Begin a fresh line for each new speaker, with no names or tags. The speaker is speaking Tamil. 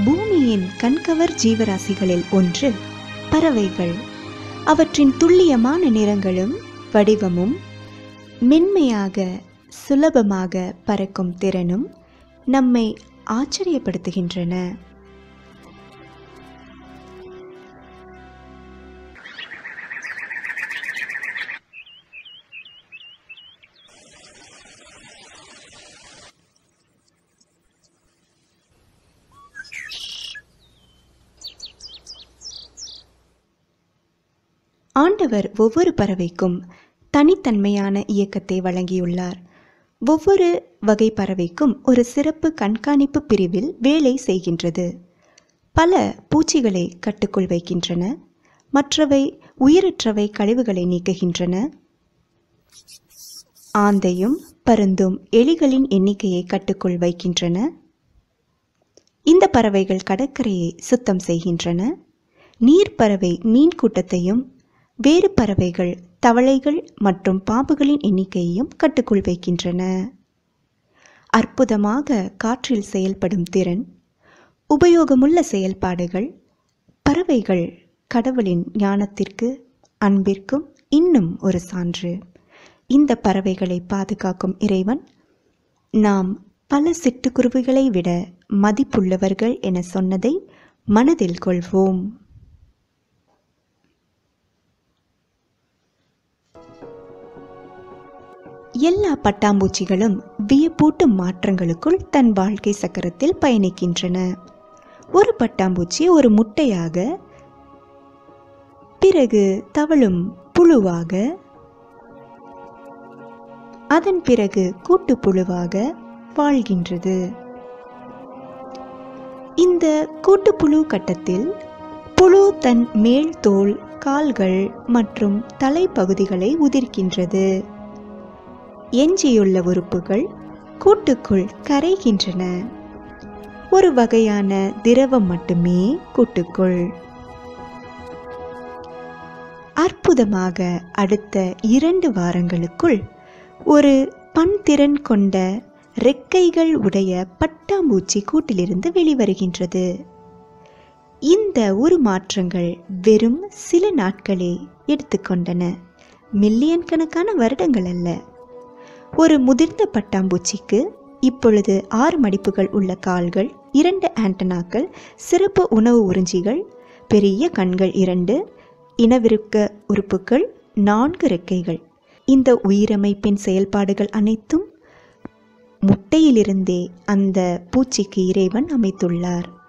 பூமியின் கண்கவர் ஜீவராசிகளில் ஒன்று பறவைகள் அவற்றின் துல்லியமான நிறங்களும் வடிவமும் மென்மையாக சுலபமாக பறக்கும் திறனும் நம்மை ஆச்சரியப்படுத்துகின்றன ஆண்டவர் ஒவ்வொரு பறவைக்கும் தனித்தன்மையான இயக்கத்தை வழங்கியுள்ளார் ஒவ்வொரு வகை பறவைக்கும் ஒரு சிறப்பு கண்காணிப்பு பிரிவில் வேலை செய்கின்றது பல பூச்சிகளை கட்டுக்குள் வைக்கின்றன மற்றவை உயிரற்றவை கழிவுகளை நீக்குகின்றன ஆந்தையும் பருந்தும் எலிகளின் எண்ணிக்கையை கட்டுக்குள் வைக்கின்றன இந்த பறவைகள் கடற்கரையை சுத்தம் செய்கின்றன நீர்ப்பறவை மீன் கூட்டத்தையும் வேறு பறவைகள் தவளைகள் மற்றும் பாம்புகளின் எண்ணிக்கையையும் கட்டுக்குள் வைக்கின்றன அற்புதமாக காற்றில் செயல்படும் திறன் உபயோகமுள்ள செயல்பாடுகள் பறவைகள் கடவுளின் ஞானத்திற்கு அன்பிற்கும் இன்னும் ஒரு சான்று இந்த பறவைகளை பாதுகாக்கும் இறைவன் நாம் பல சிட்டுக்குருவிகளை விட மதிப்புள்ளவர்கள் என சொன்னதை மனதில் கொள்வோம் எல்லா பட்டாம்பூச்சிகளும் வியப்பூட்டும் மாற்றங்களுக்குள் தன் வாழ்க்கை சக்கரத்தில் பயணிக்கின்றன ஒரு பட்டாம்பூச்சி ஒரு முட்டையாக பிறகு தவழும் புழுவாக அதன் பிறகு கூட்டுப்புழுவாக வாழ்கின்றது இந்த கூட்டுப்புழு கட்டத்தில் புழு தன் மேல் தோல் கால்கள் மற்றும் தலைப்பகுதிகளை உதிர்க்கின்றது எஞ்சியுள்ள உறுப்புகள் கூட்டுக்குள் கரைகின்றன ஒரு வகையான திரவம் மட்டுமே கூட்டுக்குள் அற்புதமாக அடுத்த இரண்டு வாரங்களுக்குள் ஒரு பன்திறன் கொண்ட ரெக்கைகள் உடைய பட்டாம்பூச்சி கூட்டிலிருந்து வெளிவருகின்றது இந்த உருமாற்றங்கள் வெறும் சில நாட்களே எடுத்துக்கொண்டன மில்லியன் கணக்கான வருடங்கள் அல்ல ஒரு முதிர்ந்த பட்டாம்பூச்சிக்கு இப்பொழுது ஆறு மடிப்புகள் உள்ள கால்கள் இரண்டு ஆண்டனாக்கள் சிறப்பு உணவு உறிஞ்சிகள் பெரிய கண்கள் இரண்டு இனவிருக்க உறுப்புகள் நான்கு ரெக்கைகள் இந்த உயிரமைப்பின் செயல்பாடுகள் அனைத்தும் முட்டையிலிருந்தே அந்த பூச்சிக்கு இறைவன் அமைத்துள்ளார்